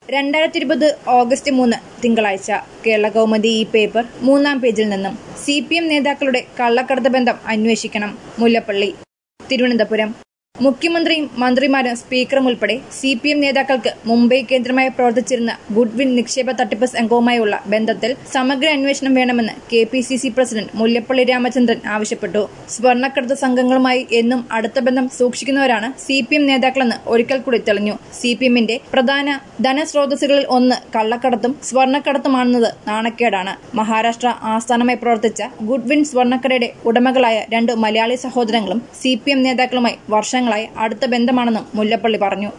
രണ്ടായിരത്തി ഇരുപത് ഓഗസ്റ്റ് മൂന്ന് തിങ്കളാഴ്ച കേരള കൗമുദി ഈ പേപ്പർ മൂന്നാം പേജിൽ നിന്നും സി പി എം നേതാക്കളുടെ കള്ളക്കടത്ത് ബന്ധം അന്വേഷിക്കണം മുല്ലപ്പള്ളി തിരുവനന്തപുരം മുഖ്യമന്ത്രിയും മന്ത്രിമാരും സ്പീക്കറും ഉൾപ്പെടെ സി പി എം നേതാക്കൾക്ക് മുംബൈ കേന്ദ്രമായി പ്രവർത്തിച്ചിരുന്ന ഗുഡ്വിൻ നിക്ഷേപ തട്ടിപ്പ് സംഘവുമായുള്ള ബന്ധത്തിൽ സമഗ്ര അന്വേഷണം വേണമെന്ന് K P C C president Mullappally Ramachandran ആവശ്യപ്പെട്ടു സ്വർണ്ണക്കടത്ത് സംഘങ്ങളുമായി എന്നും അടുത്ത ബന്ധം സൂക്ഷിക്കുന്നവരാണ് സി പി എം നേതാക്കളെന്ന് ഒരിക്കൽ കൂടി തെളിഞ്ഞു സി പി എമ്മിന്റെ പ്രധാന ധനസ്രോതസ്സുകളിൽ ഒന്ന് കള്ളക്കടത്തും സ്വർണ്ണക്കടത്തുമാണെന്നത് നാണക്കേടാണ് മഹാരാഷ്ട്ര ആസ്ഥാനമായി പ്രവർത്തിച്ച ഗുഡ്വിൻ സ്വർണ്ണക്കടയുടെ ഉടമകളായ രണ്ട് മലയാളി സഹോദരങ്ങളും സി പി എം നേതാക്കളുമായി വർഷങ്ങളായി അടുത്ത ബന്ധമാണെന്നും മുല്ലപ്പള്ളി പറഞ്ഞു